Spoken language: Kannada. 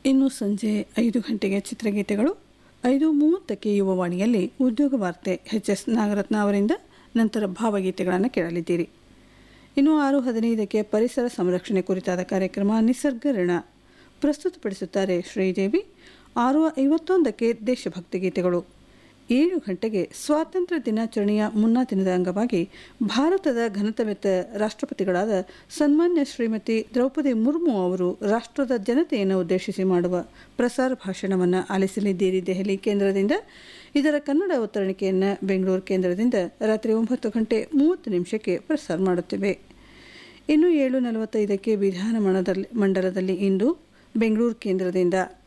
ಇನ್ನು ಸಂಜೆ ಐದು ಗಂಟೆಗೆ ಚಿತ್ರಗೀತೆಗಳು ಐದು ಮೂವತ್ತಕ್ಕೆ ಯುವವಾಣಿಯಲ್ಲಿ ಉದ್ಯೋಗ ವಾರ್ತೆ ಎಚ್ ಎಸ್ ನಾಗರತ್ನ ಅವರಿಂದ ನಂತರ ಭಾವಗೀತೆಗಳನ್ನು ಕೇಳಲಿದ್ದೀರಿ ಇನ್ನು ಆರು ಹದಿನೈದಕ್ಕೆ ಪರಿಸರ ಸಂರಕ್ಷಣೆ ಕುರಿತಾದ ಕಾರ್ಯಕ್ರಮ ನಿಸರ್ಗ ಋಣ ಪ್ರಸ್ತುತಪಡಿಸುತ್ತಾರೆ ಶ್ರೀದೇವಿ ಆರು ಐವತ್ತೊಂದಕ್ಕೆ ದೇಶಭಕ್ತಿ ಗೀತೆಗಳು ಏಳು ಗಂಟೆಗೆ ಸ್ವಾತಂತ್ರ್ಯ ದಿನಾಚರಣೆಯ ಮುನ್ನಾ ದಿನದ ಅಂಗವಾಗಿ ಭಾರತದ ಘನತವೆತ್ತ ರಾಷ್ಟ್ರಪತಿಗಳಾದ ಸನ್ಮಾನ್ಯ ಶ್ರೀಮತಿ ದ್ರೌಪದಿ ಮುರ್ಮು ಅವರು ರಾಷ್ಟ್ರದ ಜನತೆಯನ್ನು ಉದ್ದೇಶಿಸಿ ಮಾಡುವ ಪ್ರಸಾರ ಭಾಷಣವನ್ನು ಆಲಿಸಲಿದ್ದೀರಿ ದೆಹಲಿ ಕೇಂದ್ರದಿಂದ ಇದರ ಕನ್ನಡ ಅವತರಣಿಕೆಯನ್ನು ಬೆಂಗಳೂರು ಕೇಂದ್ರದಿಂದ ರಾತ್ರಿ ಒಂಬತ್ತು ಗಂಟೆ ಮೂವತ್ತು ನಿಮಿಷಕ್ಕೆ ಪ್ರಸಾರ ಮಾಡುತ್ತೇವೆ ಇನ್ನು ಏಳು ನಲವತ್ತೈದಕ್ಕೆ ವಿಧಾನ ಮಂಡಲದಲ್ಲಿ ಇಂದು ಬೆಂಗಳೂರು ಕೇಂದ್ರದಿಂದ